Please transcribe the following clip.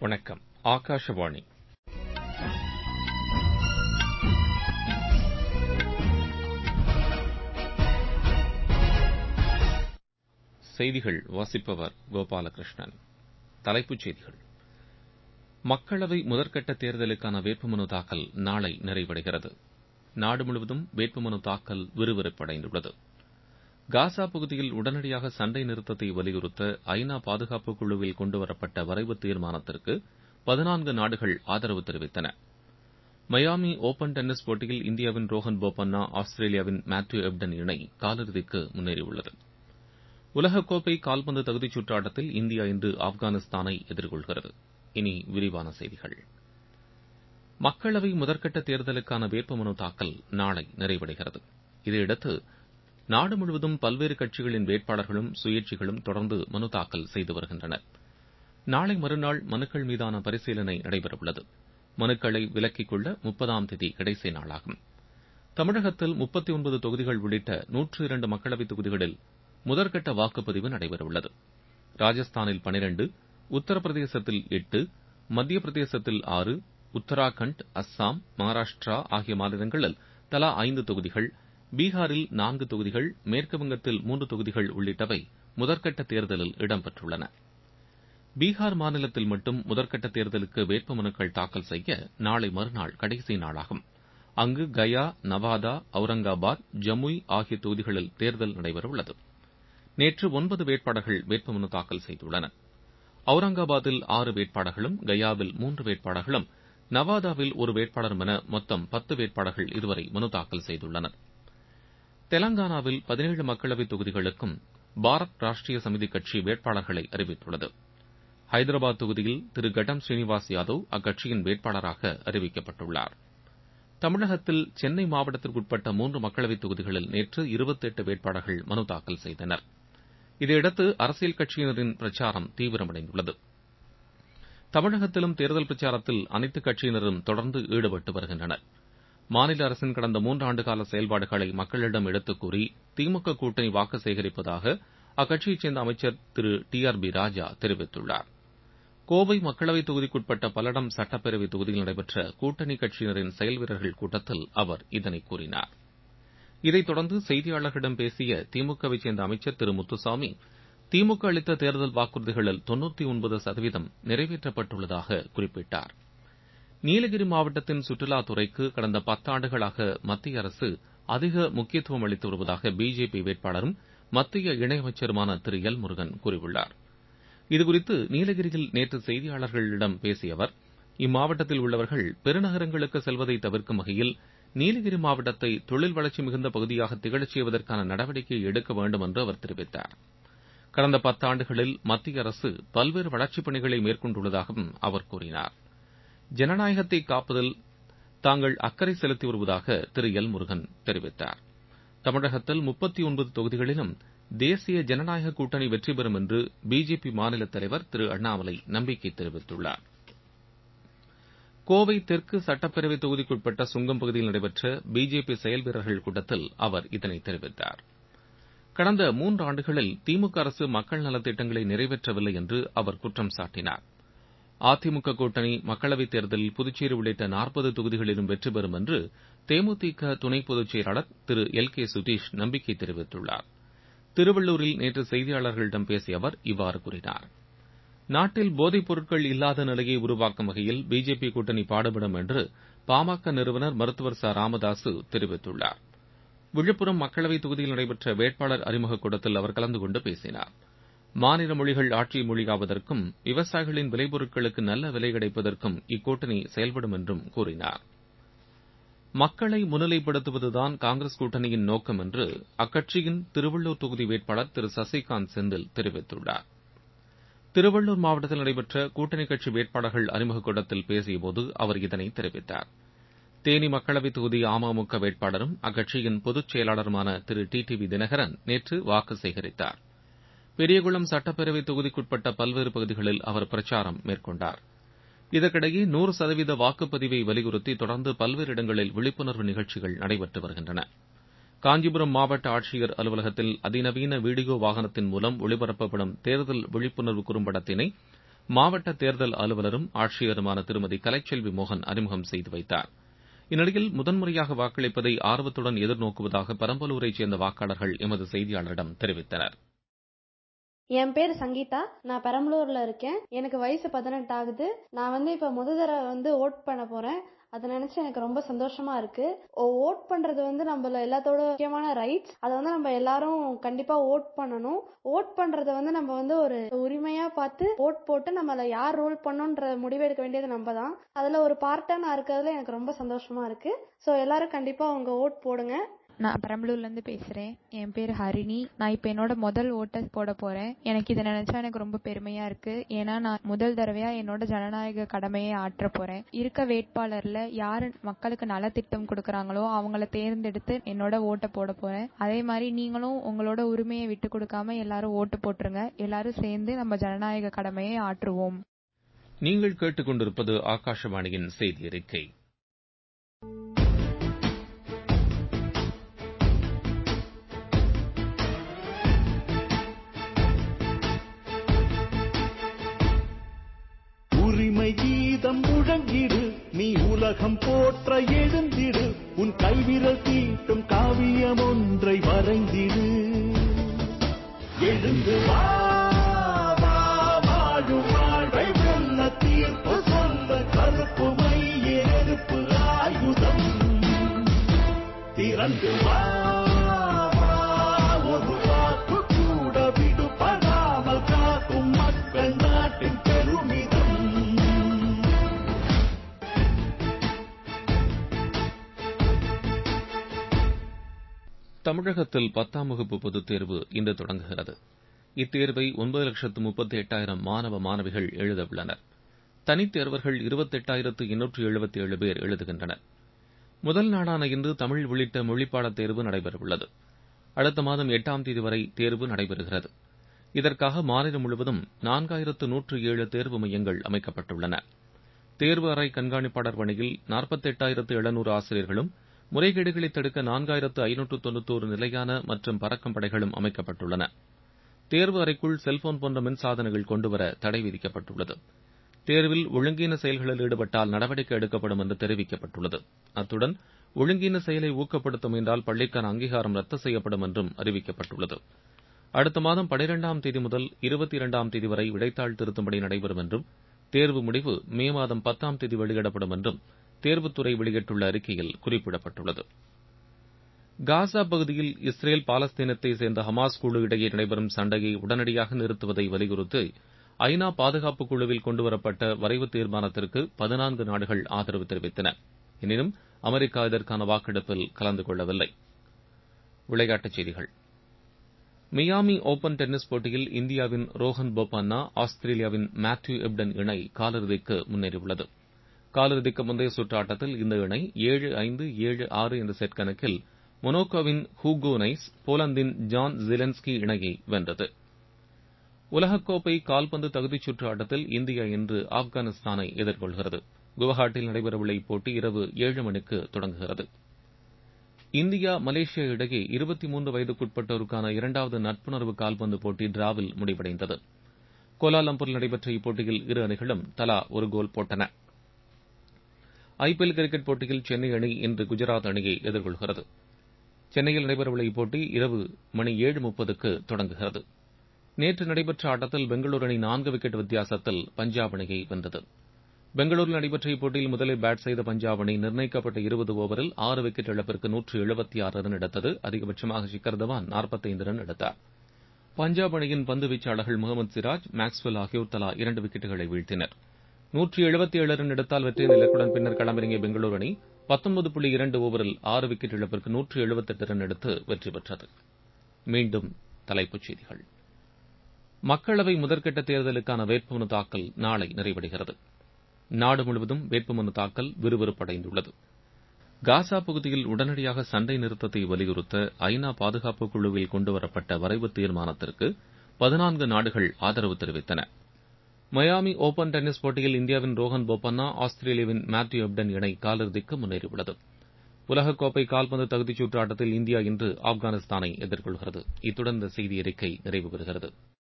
வணக்கம் ஆகாஷவாணி செய்திகள் வாசிப்பவர் கோபாலகிருஷ்ணன் தலைப்புச் செய்திகள் மக்களவை முதற்கட்ட தேர்தலுக்கான வேட்புமனு தாக்கல் நாளை நிறைவடைகிறது நாடு முழுவதும் வேட்புமனு தாக்கல் விறுவிறுப்படைந்துள்ளது காசா பகுதியில் உடனடியாக சண்டை நிறுத்தத்தை வலியுறுத்த ஐநா பாதுகாப்பு குழுவில் கொண்டுவரப்பட்ட வரைவு தீர்மானத்திற்கு பதினான்கு நாடுகள் ஆதரவு தெரிவித்தன மயாமி ஒபன் டென்னிஸ் போட்டியில் இந்தியாவின் ரோஹன் போபண்ணா ஆஸ்திரேலியாவின் மேத்யூ எப்டன் இணை காலிறுதிக்கு முன்னேறியுள்ளது உலகக்கோப்பை கால்பந்து தகுதிச் சுற்று ஆட்டத்தில் இந்தியா இன்று ஆப்கானிஸ்தானை எதிர்கொள்கிறது இனி விரிவான செய்திகள் மக்களவை முதற்கட்ட தேர்தலுக்கான வேட்புமனு தாக்கல் நாளை நிறைவடைகிறது இதையடுத்து நாடு முழுவதும் பல்வேறு கட்சிகளின் வேட்பாளர்களும் சுயேட்சைகளும் தொடர்ந்து மனு தாக்கல் செய்து வருகின்றனர் நாளை மறுநாள் மனுக்கள் மீதான பரிசீலனை நடைபெறவுள்ளது மனுக்களை விலக்கிக் கொள்ள முப்பதாம் தேதி கடைசி நாளாகும் தமிழகத்தில் முப்பத்தி ஒன்பது தொகுதிகள் உள்ளிட்ட நூற்று இரண்டு மக்களவைத் தொகுதிகளில் முதற்கட்ட வாக்குப்பதிவு நடைபெறவுள்ளது ராஜஸ்தானில் பனிரண்டு உத்தரப்பிரதேசத்தில் எட்டு மத்திய பிரதேசத்தில் ஆறு உத்தராகண்ட் அஸ்ஸாம் மகாராஷ்டிரா ஆகிய மாநிலங்களில் தலா ஐந்து தொகுதிகள் பீகாரில் நான்கு தொகுதிகள் மேற்குவங்கத்தில் மூன்று தொகுதிகள் உள்ளிட்டவை முதற்கட்ட தேர்தலில் இடம்பெற்றுள்ளன பீகார் மாநிலத்தில் மட்டும் முதற்கட்ட தேர்தலுக்கு வேட்புமனுக்கள் தாக்கல் செய்ய நாளை மறுநாள் கடைசி நாளாகும் அங்கு கயா நவாதா அவுரங்காபாத் ஜமுய் ஆகிய தொகுதிகளில் தேர்தல் நடைபெறவுள்ளது நேற்று ஒன்பது வேட்பாளர்கள் வேட்புமனு தாக்கல் செய்துள்ளனர் அவுரங்காபாத்தில் ஆறு வேட்பாளர்களும் கயாவில் மூன்று வேட்பாளர்களும் நவாதாவில் ஒரு வேட்பாளரும் என மொத்தம் பத்து வேட்பாளர்கள் இதுவரை மனு தாக்கல் செய்துள்ளனர் தெலங்கானாவில் பதினேழு மக்களவைத் தொகுதிகளுக்கும் பாரத் ராஷ்டிரிய சமிதி கட்சி வேட்பாளர்களை அறிவித்துள்ளது ஹைதராபாத் தொகுதியில் திரு கடம் ஸ்ரீனிவாஸ் யாதவ் அக்கட்சியின் வேட்பாளராக அறிவிக்கப்பட்டுள்ளார் தமிழகத்தில் சென்னை மாவட்டத்திற்குட்பட்ட மூன்று மக்களவைத் தொகுதிகளில் நேற்று இருபத்தெட்டு வேட்பாளர்கள் மனு தாக்கல் செய்தனர் இதையடுத்து அரசியல் கட்சியினரின் பிரச்சாரம் தீவிரமடைந்துள்ளது தமிழகத்திலும் தேர்தல் பிரச்சாரத்தில் அனைத்துக் கட்சியினரும் தொடர்ந்து ஈடுபட்டு வருகின்றனர் மாநில அரசின் கடந்த மூன்றாண்டு கால செயல்பாடுகளை மக்களிடம் எடுத்துக் கூறி திமுக கூட்டணி வாக்கு சேகரிப்பதாக அக்கட்சியைச் சேர்ந்த அமைச்சர் Thiru T R B Raja தெரிவித்துள்ளார் கோவை மக்களவைத் தொகுதிக்குட்பட்ட பல்லடம் சட்டப்பேரவைத் தொகுதியில் நடைபெற்ற கூட்டணி கட்சியினரின் செயல் வீரர்கள் கூட்டத்தில் அவர் இதனை கூறினார் இதைத் தொடர்ந்து செய்தியாளர்களிடம் பேசிய திமுகவைச் சேர்ந்த அமைச்சர் திரு முத்துசாமி திமுக அளித்த தேர்தல் வாக்குறுதிகளில் தொன்னூற்றி ஒன்பது சதவீதம் நிறைவேற்றப்பட்டுள்ளதாக குறிப்பிட்டார் நீலகிரி மாவட்டத்தின் சுற்றுலாத்துறைக்கு கடந்த பத்தாண்டுகளாக மத்திய அரசு அதிக முக்கியத்துவம் அளித்து வருவதாக பிஜேபி வேட்பாளரும் மத்திய இணையமைச்சருமான திரு எல் முருகன் கூறியுள்ளார் இதுகுறித்து நீலகிரியில் நேற்று செய்தியாளர்களிடம் பேசிய அவர் இம்மாவட்டத்தில் உள்ளவர்கள் பெருநகரங்களுக்கு செல்வதை தவிர்க்கும் வகையில் நீலகிரி மாவட்டத்தை தொழில் வளர்ச்சி மிகுந்த பகுதியாக திகழச் செய்வதற்கான நடவடிக்கை எடுக்க வேண்டும் என்று அவர் தெரிவித்தார் கடந்த பத்தாண்டுகளில் மத்திய அரசு பல்வேறு வளர்ச்சிப் பணிகளை மேற்கொண்டுள்ளதாகவும் அவர் கூறினார் ஜனநாயகத்தை காப்பதில் தாங்கள் அக்கறை செலுத்தி வருவதாக திரு எல் முருகன் தெரிவித்தார் தமிழகத்தில் முப்பத்தி ஒன்பது தொகுதிகளிலும் தேசிய ஜனநாயக கூட்டணி வெற்றி பெறும் என்று பிஜேபி மாநில தலைவர் திரு அண்ணாமலை நம்பிக்கை தெரிவித்துள்ளார் கோவை தெற்கு சட்டப்பேரவை தொகுதிக்குட்பட்ட சுங்கம் பகுதியில் நடைபெற்ற பிஜேபி செயல் வீரர்கள் கூட்டத்தில் அவர் இதனை தெரிவித்தார் கடந்த மூன்று ஆண்டுகளில் திமுக அரசு மக்கள் நலத்திட்டங்களை நிறைவேற்றவில்லை என்று அவர் குற்றம் சாட்டினார் அதிமுக கூட்டணி மக்களவைத் தேர்தலில் புதுச்சேரி உள்ளிட்ட நாற்பது தொகுதிகளிலும் வெற்றி பெறும் என்று தேமுதிக துணை பொதுச் செயலாளர் திரு எல் கே சுதீஷ் நம்பிக்கை தெரிவித்துள்ளார் திருவள்ளூரில் நேற்று செய்தியாளர்களிடம் பேசிய அவர் இவ்வாறு கூறினார் நாட்டில் போதைப் பொருட்கள் இல்லாத நிலையை உருவாக்கும் வகையில் பிஜேபி கூட்டணி பாடுபடும் என்று பாமக நிறுவனர் மருத்துவர் ச ராமதாசு தெரிவித்துள்ளார் விழுப்புரம் மக்களவைத் தொகுதியில் நடைபெற்ற வேட்பாளர் அறிமுகக் கூட்டத்தில் அவர் கலந்து கொண்டு பேசினார் மாநில மொழிகள் ஆட்சி மொழியாவதற்கும் விவசாயிகளின் விளைபொருட்களுக்கு நல்ல விலை கிடைப்பதற்கும் இக்கூட்டணி செயல்படும் என்றும் கூறினார் மக்களை முன்னிலைப்படுத்துவதுதான் காங்கிரஸ் கூட்டணியின் நோக்கம் என்று அக்கட்சியின் திருவள்ளூர் தொகுதி வேட்பாளர் திரு சசிகாந்த் செந்தில் தெரிவித்துள்ளார் திருவள்ளூர் மாவட்டத்தில் நடைபெற்ற கூட்டணி கட்சி வேட்பாளர்கள் அறிமுகக் கூட்டத்தில் பேசியபோது அவர் இதனை தெரிவித்தார் தேனி மக்களவைத் தொகுதி அமமுக வேட்பாளரும் அக்கட்சியின் பொதுச் செயலாளருமான Thiru T T V Dhinakaran நேற்று வாக்கு சேகரித்தார் பெரியகுளம் சட்டப்பேரவைத் தொகுதிக்குட்பட்ட பல்வேறு பகுதிகளில் அவர் பிரச்சாரம் மேற்கொண்டார் இதற்கிடையே நூறு சதவீத வாக்குப்பதிவை வலியுறுத்தி தொடர்ந்து பல்வேறு இடங்களில் விழிப்புணர்வு நிகழ்ச்சிகள் நடைபெற்று வருகின்றன காஞ்சிபுரம் மாவட்ட ஆட்சியர் அலுவலகத்தில் அதிநவீன வீடியோ வாகனத்தின் மூலம் ஒளிபரப்பப்படும் தேர்தல் விழிப்புணர்வு குறும்படத்தினை மாவட்ட தேர்தல் அலுவலரும் ஆட்சியருமான திருமதி கலைச்செல்வி மோகன் அறிமுகம் செய்து வைத்தார் இந்நிலையில் முதன்முறையாக வாக்களிப்பதை ஆர்வத்துடன் எதிர்நோக்குவதாக பெரம்பலூரைச் சேர்ந்த வாக்காளர்கள் எமது செய்தியாளரிடம் தெரிவித்தனர் என் பேர் சங்கீதா நான் பெரம்பலூர்ல இருக்கேன் எனக்கு வயசு பதினெட்டு ஆகுது நான் வந்து இப்ப முத தடவை வந்து ஓட் பண்ண போறேன் அதை நினைச்சு எனக்கு ரொம்ப சந்தோஷமா இருக்கு ஓட் பண்றது வந்து நம்மள எல்லாத்தோட முக்கியமான ரைட்ஸ் அதை வந்து நம்ம எல்லாரும் கண்டிப்பா ஓட் பண்ணணும் ஓட் பண்றத வந்து நம்ம வந்து ஒரு உரிமையா பார்த்து ஓட் போட்டு நம்மள யார் ரூல் பண்ணுன்ற முடிவெடுக்க வேண்டியது நம்ம தான் அதுல ஒரு பார்ட்டா நான் இருக்கிறதுல எனக்கு ரொம்ப சந்தோஷமா இருக்கு ஸோ எல்லாரும் கண்டிப்பா உங்க ஓட் போடுங்க நான் பெரம்பலூர்லேருந்து பேசுகிறேன் என் பேர் ஹரிணி நான் இப்போ என்னோட முதல் ஓட்டை போட போகிறேன் எனக்கு இதை நினச்சா எனக்கு ரொம்ப பெருமையாக இருக்குது ஏன்னா நான் முதல் தடவையாக என்னோட ஜனநாயக கடமையை ஆற்ற போகிறேன் இருக்க வேட்பாளரில் யார் மக்களுக்கு நலத்திட்டம் கொடுக்குறாங்களோ அவங்கள தேர்ந்தெடுத்து என்னோட ஓட்டை போட போகிறேன் அதே மாதிரி நீங்களும் உங்களோட உரிமையை விட்டு கொடுக்காம எல்லாரும் ஓட்டு போட்டுருங்க எல்லாரும் சேர்ந்து நம்ம ஜனநாயக கடமையை ஆற்றுவோம் நீங்கள் கேட்டுக்கொண்டிருப்பது ஆகாஷவாணியின் செய்தி அறிக்கை உரிமை கீதம் முழங்கிடு நீ உலகம் போற்ற எழுந்திடு உன் கைவிரல் தீட்டும் காவியம் ஒன்றை வரைந்திடு எழுந்து வா வா, வாழும் வாழ்வை வெல்ல தீர்ப்பு சொல்ல கருப்பு மைய நெருப்பு ஆயுதம் திறந்து வா வா, ஒரு வாக்கு கூட விடுபடாமல் காக்கும் மக்கள் நாட்டின் பெருமிதம் தமிழகத்தில் பத்தாம் வகுப்பு பொதுத் தேர்வு இன்று தொடங்குகிறது இத்தேர்வை ஒன்பது லட்சத்து முப்பத்தி எட்டாயிரம் மாணவ மாணவிகள் எழுத உள்ளனர் தனித் தேர்வர்கள் இருபத்தெட்டாயிரத்து எண்ணூற்று எழுபத்தி ஏழு பேர் எழுதுகின்றனர் முதல் நாளான இன்று தமிழ் உள்ளிட்ட மொழிப்பாடத் தேர்வு நடைபெறவுள்ளது அடுத்த மாதம் எட்டாம் தேதி வரை தேர்வு நடைபெறுகிறது இதற்காக மாநிலம் முழுவதும் நான்காயிரத்து நூற்று ஏழு தேர்வு மையங்கள் அமைக்கப்பட்டுள்ளன தேர்வு அறை கண்காணிப்பாளர் பணியில் நாற்பத்தெட்டாயிரத்து எழுநூறு ஆசிரியர்களும் முறைகேடுகளை தடுக்க நான்காயிரத்து ஐநூற்று தொண்ணூத்தோரு நிலையான மற்றும் பறக்கும் படைகளும் அமைக்கப்பட்டுள்ளன தேர்வு அறைக்குள் செல்போன் போன்ற மின்சாதனங்கள் கொண்டுவர தடை விதிக்கப்பட்டுள்ளது தேர்வில் ஒழுங்கீன செயல்களில் ஈடுபட்டால் நடவடிக்கை எடுக்கப்படும் என்று தெரிவிக்கப்பட்டுள்ளது அத்துடன் ஒழுங்கீன செயலை ஊக்கப்படுத்த முயன்றால் பள்ளிக்கான அங்கீகாரம் ரத்து செய்யப்படும் என்றும் அறிவிக்கப்பட்டுள்ளது அடுத்த மாதம் பனிரெண்டாம் தேதி முதல் இருபத்தி இரண்டாம் தேதி வரை விடைத்தாள் திருத்தும் பணி நடைபெறும் என்றும் தேர்வு முடிவு மே மாதம் பத்தாம் தேதி வெளியிடப்படும் என்றும் தேர்வுத்துறை வெளியிட்டுள்ள அறிக்கையில் குறிப்பிடப்பட்டுள்ளது காசா பகுதியில் இஸ்ரேல் பாலஸ்தீனத்தை சேர்ந்த ஹமாஸ் குழு இடையே நடைபெறும் சண்டையை உடனடியாக நிறுத்துவதை வலியுறுத்தி ஐநா பாதுகாப்பு குழுவில் கொண்டுவரப்பட்ட வரைவு தீர்மானத்திற்கு பதினான்கு நாடுகள் ஆதரவு தெரிவித்தன எனினும் அமெரிக்கா இதற்கான வாக்கெடுப்பில் கலந்து கொள்ளவில்லை விளையாட்டுச் செய்திகள் மியாமி ஓபன் டென்னிஸ் போட்டியில் இந்தியாவின் ரோஹன் போபண்ணா ஆஸ்திரேலியாவின் மேத்யூ எப்டன் இணை காலிறுதிக்கு முன்னேறியுள்ளது காலிறுதிக்கு முந்தைய சுற்று ஆட்டத்தில் இந்த இணை ஏழு ஐந்து ஏழு ஆறு என்ற செட் கணக்கில் மொனோக்கோவின் ஹூகோ நைஸ் போலந்தின் ஜான் ஜிலென்ஸ்கி இணையை வென்றது உலகக்கோப்பை கால்பந்து தகுதிச் சுற்று ஆட்டத்தில் இந்தியா இன்று ஆப்கானிஸ்தானை எதிர்கொள்கிறது குவஹாட்டியில் நடைபெறவுள்ள இப்போட்டி இரவு ஏழு மணிக்கு தொடங்குகிறது இந்தியா மலேசியா இடையே இருபத்தி மூன்று வயதுக்குட்பட்டோருக்கான இரண்டாவது நட்புணர்வு கால்பந்து போட்டி டிராவில் முடிவடைந்தது கோலாலம்பூரில் நடைபெற்ற இப்போட்டியில் இரு அணிகளும் தலா ஒரு கோல் போட்டன ஐபிஎல் கிரிக்கெட் போட்டியில் சென்னை அணி இன்று குஜராத் அணியை எதிர்கொள்கிறது சென்னையில் நடைபெறவுள்ள இப்போட்டி இரவு மணி ஏழு முப்பதுக்கு தொடங்குகிறது நேற்று நடைபெற்ற ஆட்டத்தில் பெங்களூரு அணி நான்கு விக்கெட் வித்தியாசத்தில் பஞ்சாப் அணியை வென்றது பெங்களூரில் நடைபெற்ற இப்போட்டியில் முதலில் பேட் செய்த பஞ்சாப் அணி நிர்ணயிக்கப்பட்ட இருபது ஓவரில் ஆறு விக்கெட் இழப்பிற்கு நூற்று எழுபத்தி ஆறு ரன் எடுத்தது அதிகபட்சமாக ஷிக்கர் தவான் நாற்பத்தைந்து ரன் எடுத்தார் பஞ்சாப் அணியின் பந்து வீச்சாளர்கள் முகமது சிராஜ் மேக்ஸ்வெல் ஆகியோர் தலா இரண்டு விக்கெட்டுகளை வீழ்த்தினர் நூற்றி எழுபத்தி ஏழு ரன் எடுத்தால் வெற்றியின் இலக்குடன் பின்னர் களமிறங்கிய பெங்களூரு அணி பத்தொன்பது புள்ளி இரண்டு ஓவரில் ஆறு விக்கெட் இழப்பிற்கு நூற்று எழுபத்தெட்டு ரன் எடுத்து வெற்றி பெற்றது மீண்டும் தலைப்புச் செய்திகள் மக்களவை முதற்கட்ட தேர்தலுக்கான வேட்புமனு தாக்கல் நாளை நிறைவடைகிறது நாடு முழுவதும் வேட்புமனு தாக்கல் விறுவிறுப்படைந்துள்ளது காசா பகுதியில் உடனடியாக சண்டை நிறுத்தத்தை வலியுறுத்த ஐநா பாதுகாப்பு குழுவில் கொண்டுவரப்பட்ட வரைவு தீர்மானத்திற்கு பதினான்கு நாடுகள் ஆதரவு தெரிவித்தன மயாமி ஓபன் டென்னிஸ் போட்டியில் இந்தியாவின் ரோஹன் போபண்ணா ஆஸ்திரேலியாவின் மேத்யூ எப்டன் இணை காலிறுதிக்கு முன்னேறியுள்ளது உலகக்கோப்பை கால்பந்து தகுதிச் சுற்று ஆட்டத்தில் இந்தியா இன்று ஆப்கானிஸ்தானை எதிர்கொள்கிறது இத்துடன் இந்த செய்தி அறிக்கை நிறைவு பெறுகிறது